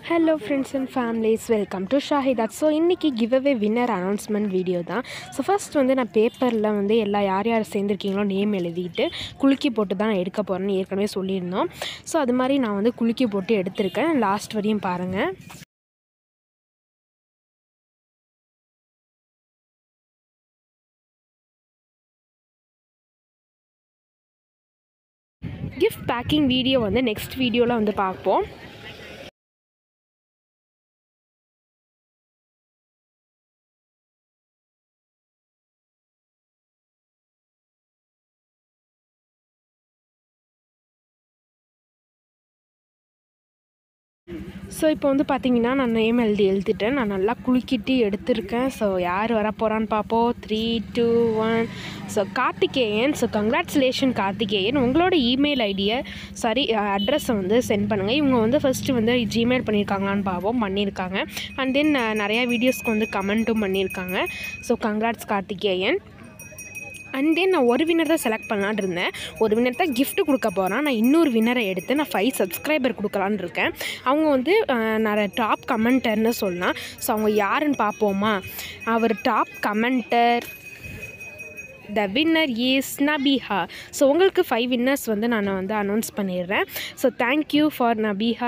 hello friends and families welcome to Shahidath so இன்றைக்கி giveaway winner announcement video தான் so first வந்து நான் பேப்பரில் வந்து எல்லா யார் யார் சேர்ந்துருக்கீங்களோ நேம் எழுதிட்டு குலுக்கி போட்டு தான் நான் எடுக்க போகிறேன்னு ஏற்கனவே சொல்லியிருந்தோம் ஸோ அது மாதிரி நான் வந்து குலுக்கி போட்டு எடுத்திருக்கேன் லாஸ்ட் வரையும் பாருங்கள் கிஃப்ட் பேக்கிங் வீடியோ வந்து நெக்ஸ்ட் வீடியோவில் வந்து பார்ப்போம் ஸோ இப்போ வந்து பார்த்தீங்கன்னா நான் நேம் எழுதி எழுதிட்டேன் நான் நல்லா குலுக்கிட்டு எடுத்திருக்கேன் ஸோ யார் வர போகிறான்னு பார்ப்போம் three two one so Karthikeyan so congratulation Karthikeyan உங்களோட இமெயில் ஐடியை சாரி அட்ரஸை வந்து சென்ட் பண்ணுங்கள் இவங்க வந்து ஃபஸ்ட்டு வந்து ஜிமெயில் பண்ணியிருக்காங்களான்னு பார்ப்போம் பண்ணியிருக்காங்க அண்ட் தென் நிறையா வீடியோஸ்க்கு வந்து கமெண்ட்டும் பண்ணியிருக்காங்க so congrats Karthikeyan and then நான் ஒரு வின்னர் தான் செலக்ட் பண்ணலான்னு இருந்தேன் ஒரு வின்னர் தான் gift கொடுக்க போகிறேன் நான் இன்னொரு வின்னரை எடுத்து நான் ஃபைவ் சப்ஸ்கிரைபர் கொடுக்கலான்னு இருக்கேன் அவங்க வந்து அஹ், நான் டாப் கமெண்டர்னு சொல்லலாம் ஸோ அவங்க யாருன்னு பார்ப்போமா அவர் top commenter the winner is Nabiha so உங்களுக்கு ஃபைவ் வின்னர்ஸ் வந்து நான் வந்து அனௌன்ஸ் பண்ணிடுறேன் ஸோ தேங்க்யூ ஃபார் நபிஹா